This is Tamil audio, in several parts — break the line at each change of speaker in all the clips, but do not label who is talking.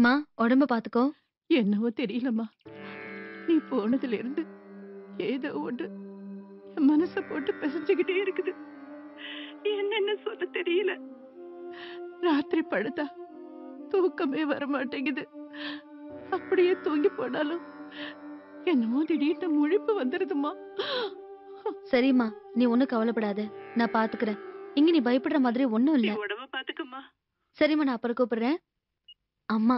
மா உடம்ப பாத்துக்கோ
என்னவோ தெரியலம்மா நீ போனதுல இருந்து ஏதோ ஒன்று என் மனச போட்டு பிசைஞ்சுக்கிட்டே இருக்குது என்னென்ன சொல்ல தெரியல ராத்திரி படுத்தா தூக்கமே வர மாட்டேங்குது அப்படியே தூங்கி போனாலும் என்னமோ திடீர்னு முழிப்பு வந்துருதுமா
சரிம்மா நீ ஒண்ணும் கவலைப்படாத நான் பாத்துக்கிறேன் இங்க நீ பயப்படுற மாதிரி ஒண்ணும் இல்ல
உடம்ப பாத்துக்கம்மா
சரிம்மா நான் அப்புறம் கூப்பிடுறேன் அம்மா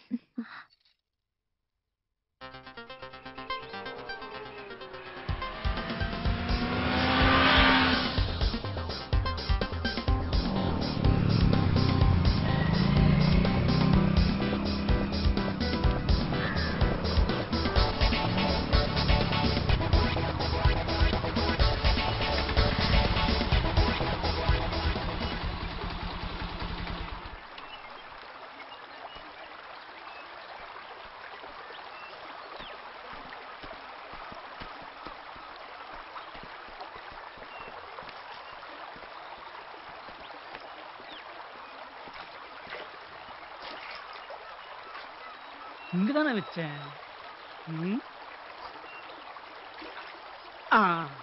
இங்க தானே வச்சேன் ம். ஆ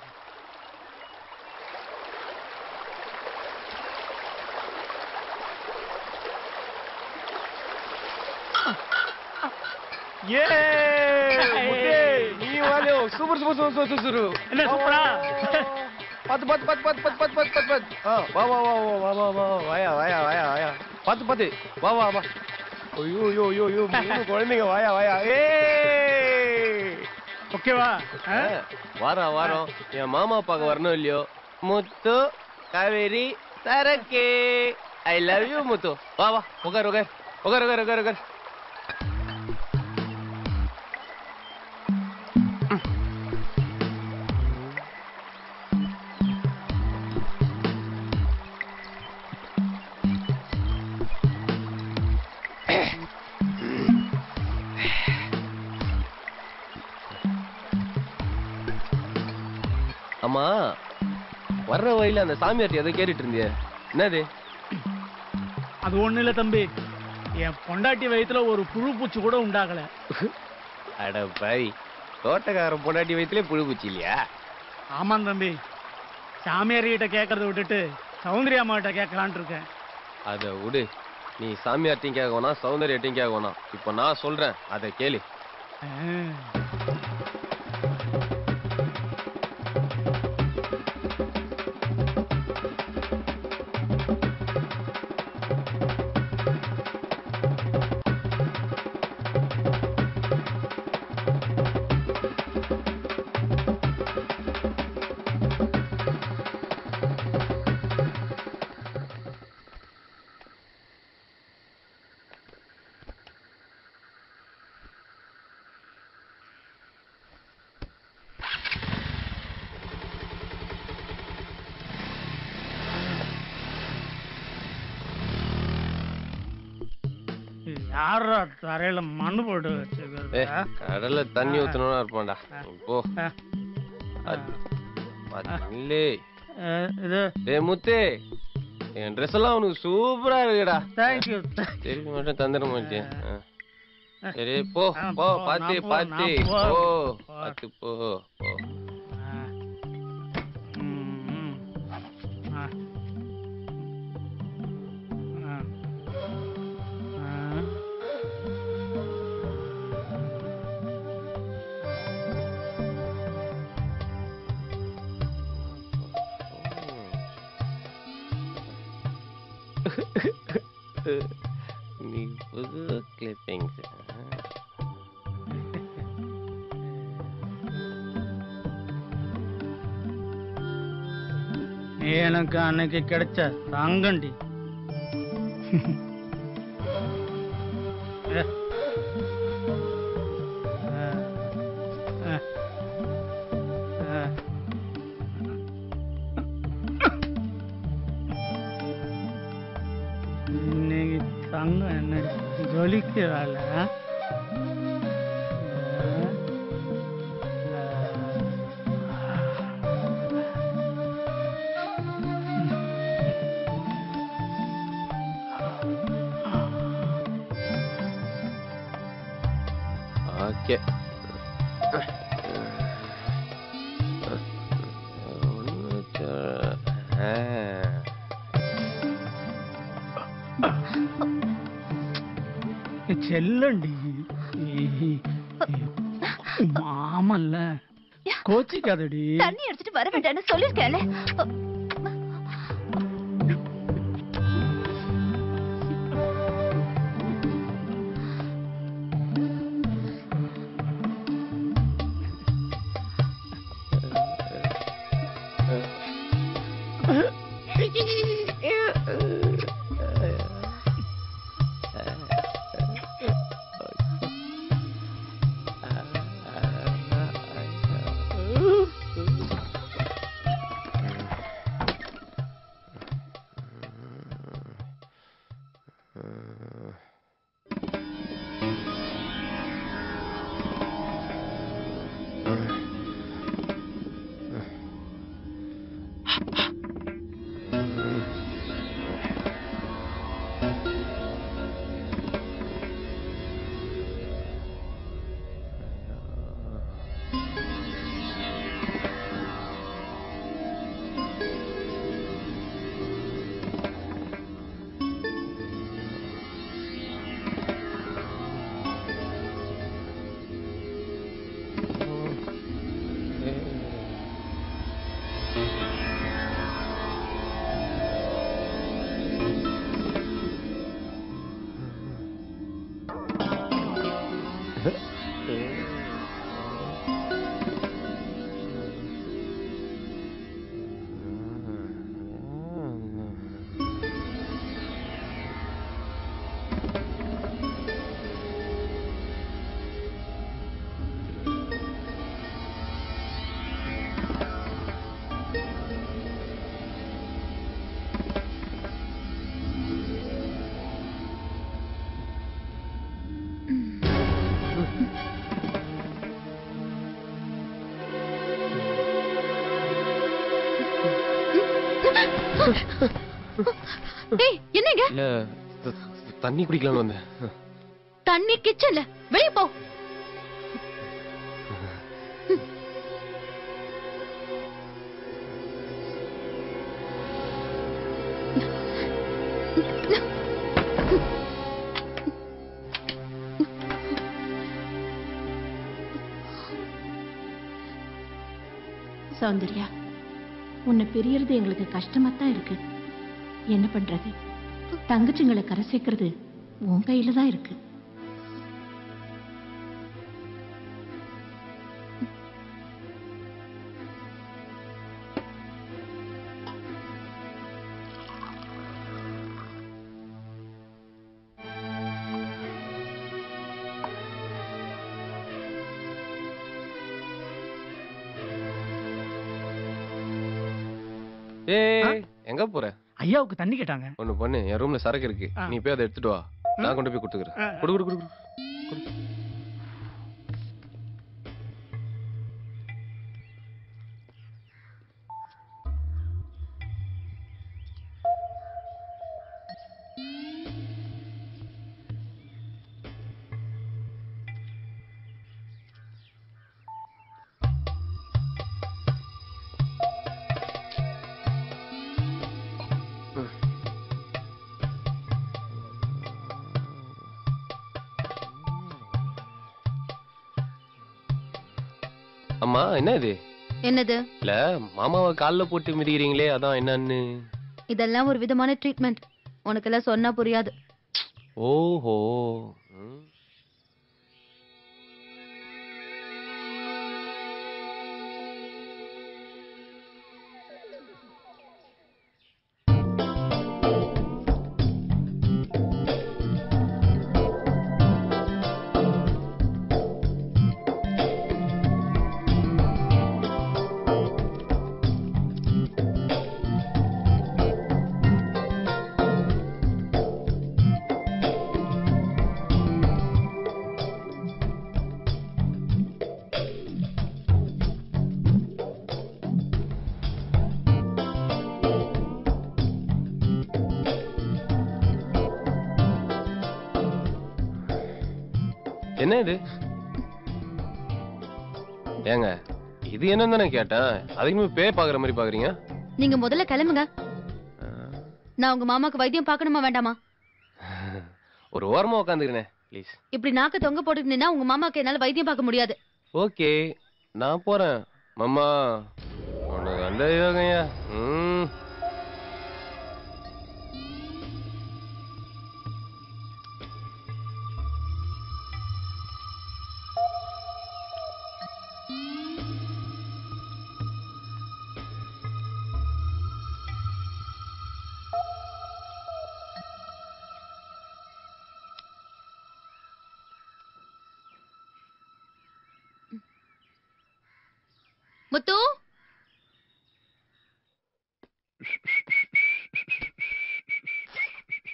நீ வாலியோ super super super super super
என்ன சூப்பரா
பாத்து பாத்து பாத்து பாத்து பாத்து பாத்து பாத்து பாத்து பாத்து ஆ வா வா வா வா வா வா வா வாயா வாயா வாயா வாயா பாத்து பாத்து வா வா வா ஐயோ ஐயோ ஐயோ ஐயோ மூணு குழந்தைங்க வாயா வாயா ஏய்
ஓகேவா ஆ?
வாரம் வாரம் என் மாமா பார்க்க வரணும் இல்லையோ முத்து காவேரி சரக்கே ஐ லவ் யூ முத்து வா வா உட்கார் உட்கார் உட்கார் உட்கார் உட்கார் உட்கார் அம்மா வர்ற வழியில அந்த சாமியார்ட்ட எதை கேட்டுட்டு இருந்தியே என்னது
அது ஒண்ணு இல்ல தம்பி என் பொண்டாட்டி வயித்துல ஒரு புழு பூச்சி கூட உண்டாகல
அட பாவி தோட்டக்காரன் பொண்டாட்டி வயிற்றுலே புழு பூச்சி இல்லையா
ஆமாம் தம்பி சாமியார் கிட்ட கேட்கறத விட்டுட்டு சௌந்தர்யா அம்மாட்ட கேட்கலான்ட்டு இருக்கேன்
அதை விடு நீ சாமியார்ட்டையும் கேட்க வேணாம் சௌந்தர்யாட்டையும் கேட்க வேணாம் இப்போ நான் சொல்றேன் அதை கேளு
ஆ. இது யாரா தரையில மண்ணு போட்டு
ஏ
வச்சிருக்கிறது
கடல்ல தண்ணி ஊத்தணும்னா இருப்பான்டா போ
ஆ.
அது- அது இல்லே
அஹ், இது
டேய் முத்து என் ட்ரெஸ் எல்லாம் உனக்கு சூப்பரா இருக்குடா
தேங்க்யூ
திருப்பி மட்டும் தந்துட மாட்டேன் ஆ. சரி போ
ஆ,
போ
போ,
பாத்து
நான் போ,
பாத்து
நான் போ.
போ
போ.
பாத்து போ போ நீ புது கிளிப்பிங்ஸ்
நீ எனக்கு அன்னைக்கு கிடைச்ச தங்கண்டி ஏ. ஆ. ஆ. ஆ. இன்னைக்கு தங்கம் என்ன ஜொலிக்கிறாள்
ஓகே
செல்லண்டி மாமல்ல கோச்சிக்காதடி
தண்ணி எடுத்துட்டு வர வேண்டாம்னு சொல்லிருக்கேன்ல டேய் என்னங்க
இல்ல த- தண்ணி குடிக்கலாம்னு வந்தேன்
தண்ணி கிச்சன்ல வெளிய போ
சௌந்தர்யா உன்னை பிரியறது எங்களுக்கு கஷ்டமா தான் இருக்கு என்ன பண்றது தங்கச்சிங்களை கரை சேர்க்கறது உன் கையில தான் இருக்கு
ஏய் எங்க போற
ஐயாவுக்கு தண்ணி கேட்டாங்க
ஒண்ணு பண்ணு என் ரூம்ல சரக்கு இருக்கு
ஆ.
நீ போய் அதை எடுத்துட்டு வா நான் கொண்டு போய் கொடுத்துக்கிறேன்
ஆ.
குடு குடு குடு குடு. அம்மா என்ன இது
என்னது
இல்ல மாமாவை கால்ல போட்டு மிதிக்கிறீங்களே அதான் என்னன்னு
இதெல்லாம் ஒரு விதமான ட்ரீட்மெண்ட் உனக்கெல்லாம் சொன்னா புரியாது
ஓஹோ ம். என்ன இது ஏங்க இது என்னன்னு தானே கேட்டேன் அதுக்குமே பே பாக்குற மாதிரி பாக்குறீங்க
நீங்க முதல்ல கிளம்புங்க நான் உங்க மாமாக்கு வைத்தியம் பார்க்கணுமா வேண்டாமா
ஒரு ஓரமா உட்காந்துக்கிறேன் ப்ளீஸ்
இப்படி நாக்க தொங்க போட்டுட்டு நின்னா உங்க மாமாக்கு என்னால வைத்தியம் பார்க்க முடியாது
ஓகே நான் போறேன் மாமா உனக்கு அந்த யோகையா ம்
முத்து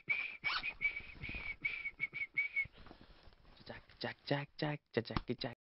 Jack, Jack, Jack, Jack, Jack, Jack, Jack.